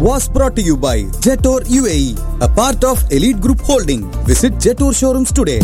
was brought to you by Jetor UAE, a part of Elite Group Holding. Visit Jetor showrooms today.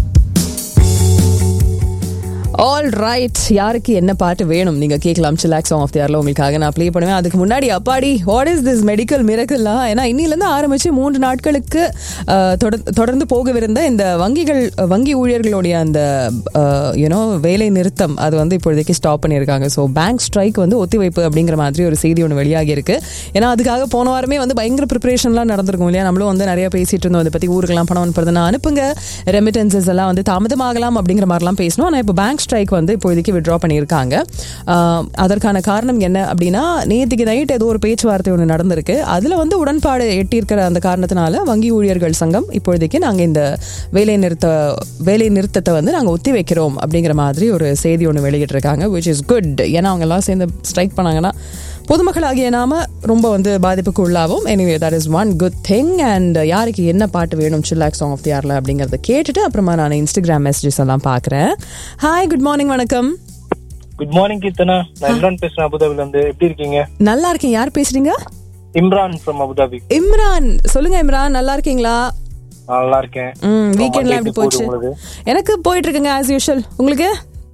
All right யாருக்கு என்ன பாட்டு வேணும் நீங்க கேட்கலாம் சிலாக் song of தியர்ல உங்களுக்காக நான் ப்ளே பண்ணுவேன் அதுக்கு முன்னாடி அப்பாடி வாட் இஸ் திஸ் மெடிக்கல் மிரக்கல்லாம் ஏன்னா இன்னிலேருந்து ஆரம்பிச்சு மூன்று நாட்களுக்கு அஹ், தொடர்- தொடர்ந்து போகவிருந்த இந்த வங்கிகள் வங்கி ஊழியர்களுடைய அந்த யூனோ வேலை நிறுத்தம் அது வந்து இப்போதைக்கு ஸ்டாப் பண்ணியிருக்காங்க ஸோ பேங்க் ஸ்ட்ரைக் வந்து ஒத்திவைப்பு அப்படிங்கிற மாதிரி ஒரு செய்தி ஒன்று வெளியாகி இருக்கு ஏன்னா அதுக்காக போன வாரமே வந்து பயங்கர ப்ரிப்பரேஷன்லாம் நடந்திருக்கும் இல்லையா நம்மளும் வந்து நிறைய பேசிட்டு இருந்தோம் அதை பத்தி ஊருக்கெல்லாம் பணம் அனுப்புறதுனா அனுப்புங்க ரெமிட்டன்சஸ் எல்லாம் வந்து தாமதமாகலாம் அப்படிங்கிற மாதிரிலாம் பேசணும் ஆனால் இப்போ பேங்க் ஸ்ட்ரைக் வந்து இப்போதைக்கு விட்ரா பண்ணியிருக்காங்க ஆஹ், அதற்கான காரணம் என்ன அப்படின்னா நேற்றுக்கு நைட் ஏதோ ஒரு பேச்சுவார்த்தை ஒன்று நடந்திருக்கு அதில் வந்து உடன்பாடு எட்டியிருக்கிற அந்த காரணத்தினால வங்கி ஊழியர்கள் சங்கம் இப்போதைக்கு நாங்கள் இந்த வேலை நிறுத்த வேலை நிறுத்தத்தை வந்து நாங்கள் ஒத்தி வைக்கிறோம் அப்படிங்கிற மாதிரி ஒரு செய்தி ஒன்று வெளியிட்டிருக்காங்க விச் இஸ் குட் ஏன்னா அவங்க எல்லாம் சேர்ந்து ஸ்ட்ரைக் பண்ணாங்கன்னா பொதுமக்களாகிய நாம ரொம்ப வந்து பாதிப்புக்கு உள்ளாகும் anyway that is one good thing and யாருக்கு என்ன பாட்டு வேணும் சில்லாக் சாங் ஆஃப் தி யாரில் அப்படிங்கறத கேட்டுட்டு அப்புறமா நான் இன்ஸ்டாகிராம் மெசேஜஸ் எல்லாம் பார்க்குறேன் ஹாய் குட் மார்னிங் வணக்கம் குட் மார்னிங் கீர்த்தனா நான் இம்ரான் பேசுறேன் அபுதாபில இருந்து எப்படி இருக்கீங்க நல்லா இருக்கேன் யார் பேசுறீங்க இம்ரான் ஃப்ரம் அபுதாபி இம்ரான் சொல்லுங்க இம்ரான் நல்லா இருக்கீங்களா நான் நல்லா இருக்கேன் ம் So, வீக்கெண்ட்லாம் Monday எப்படி போச்சு உங்களுக்கு? எனக்கு போயிட்டு இருக்குங்க ஆஸ் யூஷுவல் உங்களுக்கு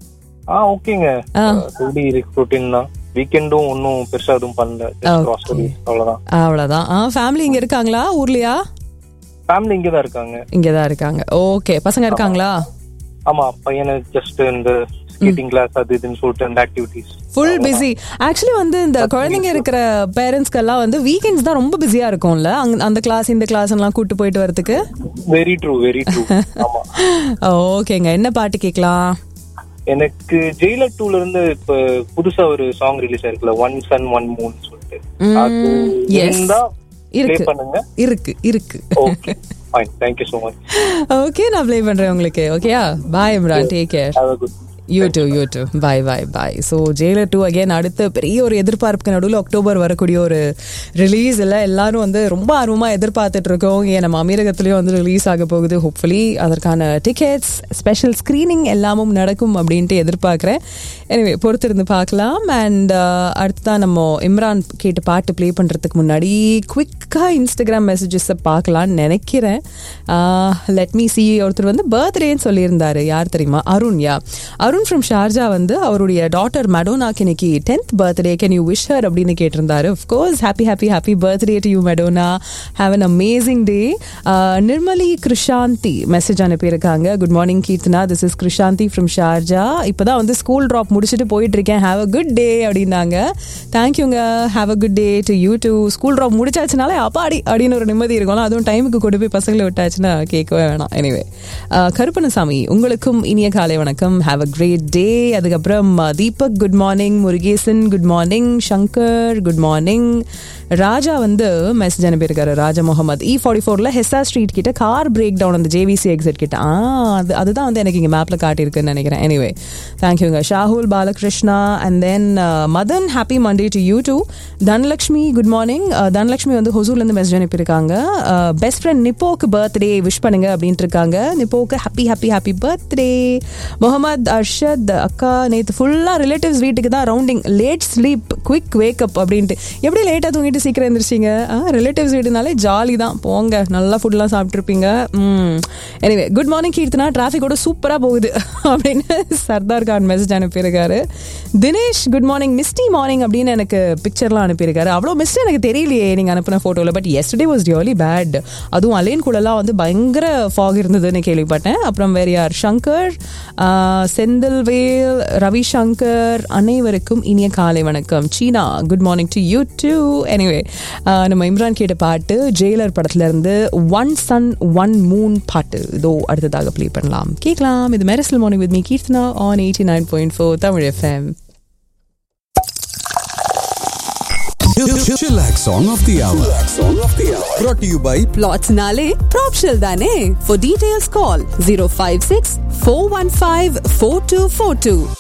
ஆ ஓகேங்க ஆ. டெய்லி இருக்கு ரொட்டீன் தான் வீக்கெண்டும் ஒன்னும் பெருசா எதுவும் பண்ணல Just Okay. groceries, அவ்வளவுதான் அவ்வளோதான் ஆ ஃபேமிலி இங்கே இருக்காங்களா ஊர்லையா ஃபேமிலி இங்க தான் இருக்காங்க இங்கே தான் இருக்காங்க ஓகே பசங்க இருக்காங்களா ஆமா பையனுக்கு ஜஸ்ட் இந்த ஸ்கேட்டிங் கிளாஸ் அது இதுன்னு சொல்லிட்டு அந்த ஆக்டிவிட்டிஸ் ஃபுல் பிஸி ஆக்சுவலி வந்து இந்த குழந்தைங்க இருக்கிற பேரண்ட்ஸ்க்கெல்லாம் வந்து வீக்கெண்ட்ஸ் தான் ரொம்ப பிஸியா இருக்கும்ல அங்க அந்த கிளாஸ் இந்த கிளாஸ் எல்லாம் கூட்டு போயிட்டு வரதுக்கு வெரி ட்ரூ வெரி ட்ரூ ஆமா ஓகேங்க என்ன பாட்டு கேட்கலாம் எனக்கு ஜெயிலர் டூல இருந்து இப்ப புதுசா ஒரு சாங் ரிலீஸ் ஆயிருக்குல்ல ஒன் சன் ஒன் மூன் சொல்லிட்டு அது yes. இருந்தா ப்ளே இருக்கு பண்ணுங்க இருக்கு இருக்கு okay fine thank you so much okay நான் ப்ளே பண்றேன் உங்களுக்கு ஓகேயா bye Imran take care have a good you too you too bye bye bye so Jailer two again அடுத்த பெரிய ஒரு எதிர்பார்ப்புக்கு நடுவில் அக்டோபர் வரக்கூடிய ஒரு ரிலீஸ் இல்லை எல்லாரும் வந்து ரொம்ப ஆர்வமாக எதிர்பார்த்துட்டு இருக்கோம் ஏன் நம்ம அமீரகத்துலேயும் வந்து ரிலீஸ் ஆக போகுது ஹோப்ஃபுல்லி அதற்கான டிக்கெட்ஸ் ஸ்பெஷல் ஸ்க்ரீனிங் எல்லாமும் நடக்கும் அப்படின்ட்டு எதிர்பார்க்குறேன் எனவே பொறுத்திருந்து பார்க்கலாம் அண்ட் அடுத்ததான் நம்ம இம்ரான் கேட்டு பாட்டு ப்ளே பண்ணுறதுக்கு முன்னாடி குவிக்காக இன்ஸ்டாகிராம் மெசேஜஸை பார்க்கலான்னு நினைக்கிறேன் லெட் மீ சி ஒருத்தர் வந்து பர்த்டேன்னு சொல்லியிருந்தாரு யார் தெரியுமா Arun yeah Arun from Sharjah வந்து அவருடைய டாட்டர் மெடோனாக்கு இன்னைக்கு tenth birthday can you wish her அப்படின்னு கேட்டிருந்தாரு course happy happy happy birthday to you Madonna have an amazing day Nirmali Krishanthi message அனுப்பியிருக்காங்க good morning Keerthana this is Krishanthi from Sharjah இப்போதான் வந்து ஸ்கூல் ட்ராப் முடிச்சுட்டு போயிட்டு இருக்கேன் ஹாவ் அ குட் டே அப்படின்னாங்க தேங்க்யூங்க have a good day to you too school drop முடிச்சாச்சுனாலே அப்பாடி அப்படின்னு ஒரு நிம்மதி இருக்கும்ல அதுவும் டைமுக்கு கொண்டு போய் பசங்களை விட்டாச்சுன்னா கேட்கவே வேணாம் எனிவே கருப்பணசாமி உங்களுக்கும் இனிய காலை வணக்கம் ஹாவ் அ கிரேட் டே அதுக்கப்புறம் uh, Deepak good morning Murugesan good morning Shankar good morning Raja வந்து மெசேஜ் அனுப்பியிருக்காரு ராஜா முகமது இ ஃபார்ட்டி ஃபோரில் ஹெஸ்ஸா ஸ்ட்ரீட் கிட்ட கார் பிரேக் டவுன் அந்த ஜேவிசி எக்ஸிட் கிட்ட ஆ அது அதுதான் வந்து எனக்கு இங்கே மேப்பில் காட்டியிருக்குன்னு நினைக்கிறேன் எனிவே தேங்க்யூங்க Shahul Balakrishna and then Madan happy Monday to you too Dhanalakshmi good morning Dhanalakshmi வந்து ஹொசூர்லேருந்து மெசேஜ் அனுப்பியிருக்காங்க பெஸ்ட் ஃப்ரெண்ட் நிப்போக்கு பர்த்டே விஷ் பண்ணுங்க அப்படின்ட்டு இருக்காங்க நிப்போக்கு happy happy happy birthday Mohammed Arshad அக்கா நேற்று ஃபுல்லாக ரிலேட்டிவ்ஸ் வீட்டுக்கு தான் rounding late sleep quick wake up அப்படின்ட்டு எப்படி லேட்டாக தூங்கிட்டு சீக்கிரம் எழுந்திரிச்சிங்க ரிலேட்டிவ்ஸ் வீடுனாலே ஜாலி தான் போங்க நல்லா ஃபுட்லாம் சாப்பிட்ருப்பீங்க எனிவே குட் மார்னிங் கீர்த்தனா டிராஃபிக்கோட சூப்பராக போகுது அப்படின்னு சர்தார் கான் மெசேஜ் அனுப்பியிருக்காரு Dinesh good morning misty morning அப்படின்னு எனக்கு பிக்சர்லாம் அனுப்பியிருக்காரு அவ்வளோ மிஸ்ட் எனக்கு தெரியலையே நீங்கள் அனுப்பின ஃபோட்டோவில் but yesterday was really bad அதுவும் அலேன் கூடலாம் வந்து பயங்கர ஃபாக் இருந்ததுன்னு கேள்விப்பட்டேன் அப்புறம் வேறு யார் சங்கர் ஆஹ், செந்தில்வேல் ரவிசங்கர் அனைவருக்கும் இனிய காலை வணக்கம் Seena good morning to you too anyway நம்ம இம்ரான் கேட்ட பாட்டு ஜெயிலர் படத்துல இருந்து ஒன் சன் ஒன் மூன் பாட்டு இதோ அடுத்ததாக ப்ளே பண்ணலாம் கேட்கலாம் இது Mersal morning with me Keerthana on eighty nine point four Tamil FM Chillax Song of the Hour. Brought to you by Plots Nale, Propshell Dane. For details, call 056 415 4242.